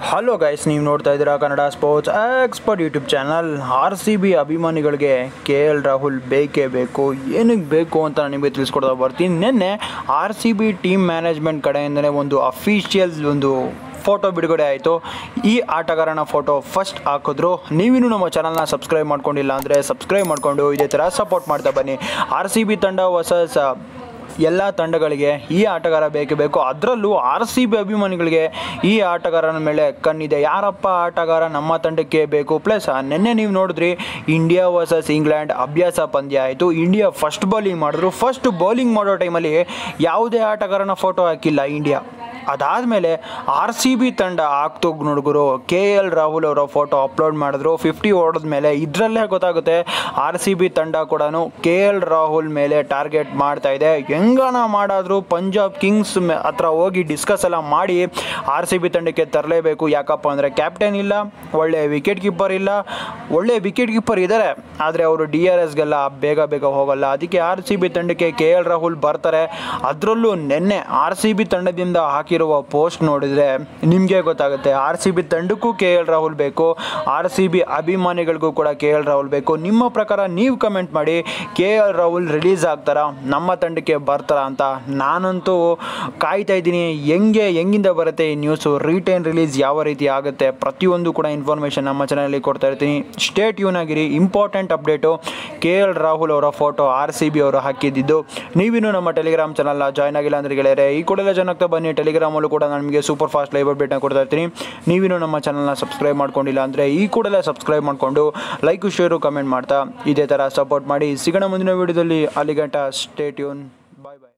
hello guys ನೀವು ನೋಡ್ತಾ ಇದ್ದೀರಾ Kannada sports expert YouTube channel R C B ಅಭಿಮಾನಿಗಳಿಗೆ ಕೆ ಎಲ್ ರಾಹುಲ್ ಬೇಕೇ ಬೇಕು ಏನಕ್ಕೆ ಬೇಕು ಅಂತ ನಾನು ನಿಮಗೆ ತಿಳಿಸ್ಕೊಡ್ತಾ ಬರ್ತೀನಿ ನಿನ್ನೆ R C B team management ಕಡೆಯಿಂದಲೇ ಒಂದು ಅಫಿಷಿಯಲ್ ಒಂದು ಫೋಟೋ ಬಿಡುಗಡೆ ಆಯಿತು ಈ ಆಟಗಾರನ ಫೋಟೋ ಫಸ್ಟ್ ಹಾಕಿದ್ರು ನೀವಿನ್ನೂ ನಮ್ಮ ಚಾನಲ್ನ ಸಬ್ಸ್ಕ್ರೈಬ್ ಮಾಡ್ಕೊಂಡಿಲ್ಲ ಅಂದರೆ ಸಬ್ಸ್ಕ್ರೈಬ್ ಮಾಡಿಕೊಂಡು ಇದೇ ಥರ ಸಪೋರ್ಟ್ ಮಾಡ್ತಾ ಬನ್ನಿ ಆರ್ ಸಿ ಬಿ ತಂಡ ವರ್ಸಸ್ ಎಲ್ಲ ತಂಡಗಳಿಗೆ ಈ ಆಟಗಾರ ಬೇಕೇ ಬೇಕು ಅದರಲ್ಲೂ ಆರ್ ಸಿ ಬಿ ಅಭಿಮಾನಿಗಳಿಗೆ ಈ ಆಟಗಾರನ ಮೇಲೆ ಕಣ್ಣಿದೆ ಯಾರಪ್ಪ ಆಟಗಾರ ನಮ್ಮ ತಂಡಕ್ಕೆ ಬೇಕು ಪ್ಲಸ್ ನಿನ್ನೆ ನೀವು ನೋಡಿದ್ರಿ ಇಂಡಿಯಾ ವರ್ಸಸ್ ಇಂಗ್ಲೆಂಡ್ ಅಭ್ಯಾಸ ಪಂದ್ಯ ಆಯಿತು ಇಂಡಿಯಾ ಫಸ್ಟ್ ಬೌಲಿಂಗ್ ಮಾಡಿದ್ರು ಫಸ್ಟ್ ಬೌಲಿಂಗ್ ಮಾಡೋ ಟೈಮಲ್ಲಿ ಯಾವುದೇ ಆಟಗಾರನ ಫೋಟೋ ಹಾಕಿಲ್ಲ ಇಂಡಿಯಾ ಅದಾದಮೇಲೆ ಆರ್ ಸಿ ಬಿ ತಂಡ ಆಗ್ತು ಹುಡುಗರು ಕೆ ಎಲ್ ರಾಹುಲ್ ಅವರ ಫೋಟೋ ಅಪ್ಲೋಡ್ ಮಾಡಿದ್ರು ಫಿಫ್ಟಿ ಹೊಡೆದ ಮೇಲೆ ಇದರಲ್ಲೇ ಗೊತ್ತಾಗುತ್ತೆ ಆರ್ ಸಿ ಬಿ ತಂಡ ಕೂಡ ಕೆ ಎಲ್ ರಾಹುಲ್ ಮೇಲೆ ಟಾರ್ಗೆಟ್ ಮಾಡ್ತಾ ಇದೆ ಹೆಂಗನ ಮಾಡಾದರೂ ಪಂಜಾಬ್ ಕಿಂಗ್ಸ್ ಮೆ- ಹತ್ರ ಹೋಗಿ ಡಿಸ್ಕಸ್ ಎಲ್ಲ ಮಾಡಿ ಆರ್ ಸಿ ಬಿ ತಂಡಕ್ಕೆ ತರಲೇಬೇಕು ಯಾಕಪ್ಪ ಅಂದರೆ ಕ್ಯಾಪ್ಟನ್ ಇಲ್ಲ ಒಳ್ಳೆ ವಿಕೆಟ್ ಕೀಪರ್ ಇಲ್ಲ ಒಳ್ಳೆ ವಿಕೆಟ್ ಕೀಪರ್ ಇದ್ದಾರೆ ಆದರೆ ಅವರು ಡಿ ಆರ್ ಎಸ್ಗೆಲ್ಲ ಬೇಗ ಬೇಗ ಹೋಗಲ್ಲ ಅದಕ್ಕೆ ಆರ್ ಸಿ ಬಿ ತಂಡಕ್ಕೆ ಕೆ ಎಲ್ ರಾಹುಲ್ ಬರ್ತಾರೆ ಅದರಲ್ಲೂ ನಿನ್ನೆ ಆರ್ ಸಿ ಬಿ ತಂಡದಿಂದ ಹಾಕಿರುವ ಪೋಸ್ಟ್ ನೋಡಿದರೆ ನಿಮಗೆ ಗೊತ್ತಾಗುತ್ತೆ ಆರ್ ಸಿ ಬಿ ತಂಡಕ್ಕೂ ಕೆ ಎಲ್ ರಾಹುಲ್ ಬೇಕು ಆರ್ ಸಿ ಬಿ ಅಭಿಮಾನಿಗಳಿಗೂ ಕೂಡ ಕೆ ಎಲ್ ರಾಹುಲ್ ಬೇಕು ನಿಮ್ಮ ಪ್ರಕಾರ ನೀವು ಕಮೆಂಟ್ ಮಾಡಿ ಕೆ ಎಲ್ ರಾಹುಲ್ ರಿಲೀಸ್ ಆಗ್ತಾರಾ ನಮ್ಮ ತಂಡಕ್ಕೆ ಬರ್ತಾರಾ ಅಂತ ನಾನಂತೂ ಕಾಯ್ತಾ ಇದ್ದೀನಿ ಹೆಂಗೆ ಹೆಂಗಿಂದ ಬರುತ್ತೆ ಈ ನ್ಯೂಸು ರಿಟೈನ್ ರಿಲೀಸ್ ಯಾವ ರೀತಿ ಆಗುತ್ತೆ ಪ್ರತಿಯೊಂದು ಕೂಡ ಇನ್ಫಾರ್ಮೇಷನ್ ನಮ್ಮ ಚಾನಲಲ್ಲಿ ಕೊಡ್ತಾ ಇರ್ತೀನಿ ಸ್ಟೇಟ್ ಯೂನ್ ಆಗಿರಿ important update K L Rahul ಅವರ ಫೋಟೋ ಆರ್ ಸಿ ಬಿ ಅವರು ಹಾಕಿದ್ದಿದ್ದು ನೀವಿನ್ನೂ ನಮ್ಮ ಟೆಲಿಗ್ರಾಮ್ ಚಾನಲ್ನ ಜಾಯ್ನ್ ಆಗಿಲ್ಲ ಅಂದರೆ ಗೆಳೆಯರೆ ಈ ಕೂಡಲೇ ಜನಕ್ಕೆ ಬನ್ನಿ ಟೆಲಿಗ್ರಾಮಲ್ಲೂ ಕೂಡ ನಾನು ನಿಮಗೆ ಸೂಪರ್ ಫಾಸ್ಟ್ ಲೈವ್ ಅಪ್ಡೇಟ್ನ ಕೊಡ್ತಾ ಇರ್ತೀನಿ ನೀವಿನ್ನೂ ನಮ್ಮ ಚಾನಲ್ನ ಸಬ್ಸ್ಕ್ರೈಬ್ ಮಾಡ್ಕೊಂಡಿಲ್ಲ ಅಂದರೆ ಈ ಕೂಡಲೇ ಸಬ್ಸ್ಕ್ರೈಬ್ ಮಾಡಿಕೊಂಡು ಲೈಕು ಶೇರು ಕಮೆಂಟ್ ಮಾಡ್ತಾ ಇದೇ ಥರ ಸಪೋರ್ಟ್ ಮಾಡಿ ಸಿಗೋಣ ಮುಂದಿನ ವೀಡಿಯೋದಲ್ಲಿ ಅಲ್ಲಿ ಗಂಟ ಸ್ಟೇಟ್ ಯೂನ್ ಬಾಯ್ ಬಾಯ್